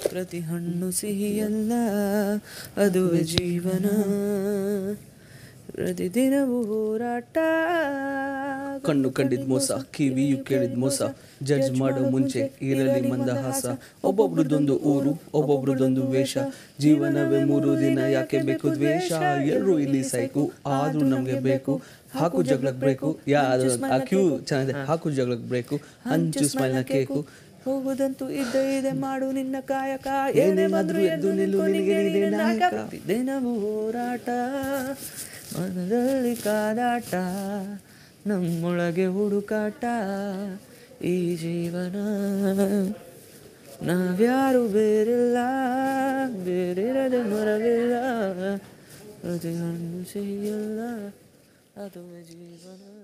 ಪ್ರತಿ ಹಣ್ಣು ಸಿಹಿಯಲ್ಲ ಅದುವೇ ಜೀವನ ಪ್ರತಿದಿನವೂ ಹೋರಾಟ ಕಣ್ಣು ಕಂಡಿದ್ ಮೋಸ ಕಿವಿಯು ಕೇಳಿದ್ ಮೋಸ ಜಡ್ಜ್ ಮಾಡೋ ಮುಂಚೆ ಇರಲಿ ಮಂದಹಾಸ ಒಬ್ಬೊಬ್ರದೊಂದು ಊರು ಒಬ್ಬೊಬ್ರದೊಂದು ವೇಷ ಜೀವನವೇ ಮೂರು ದಿನ ಯಾಕೆ ಬೇಕು ದ್ವೇಷ ಎಲ್ಲರೂ ಇಲ್ಲಿ ಸೈಕು ಆದ್ರೂ ನಮ್ಗೆ ಬೇಕು ಹಾಕು ಜಗಳಕ್ ಬೇಕು ಯಾರು ಆ ಕ್ಯೂ ಚೆನ್ನಾಗಿದೆ ಹಾಕು ಜಗಳಕ್ ಬೇಕು ಹಂಚು ಸ್ಮೈಲ್ನ ಕೇಕು ಹೋಗುದಂತೂ ಇದ್ದ ಇದೆ ಮಾಡು ನಿನ್ನ ಕಾಯಕ ಏನೇ ಬಂದ್ರು ಎದ್ದು ನಿಲ್ಲು ನಿನಗೆ ನೀನೇ ನಾಯಕ ದಿನವೂ ಹೋರಾಟ ಮನದಲ್ಲಿ ಕಾದಾಟ ನಮ್ಮೊಳಗೆ ಹುಡುಕಾಟ ಈ ಜೀವನ ನಾವ್ಯಾರು ಬೇರಿಲ್ಲ ಬೇರಿರದೆ ಮರವಿಲ್ಲ ಪ್ರತಿ ಹಣ್ಣು ಸಿಹಿಯಲ್ಲ ಅದುವೇ ಜೀವನ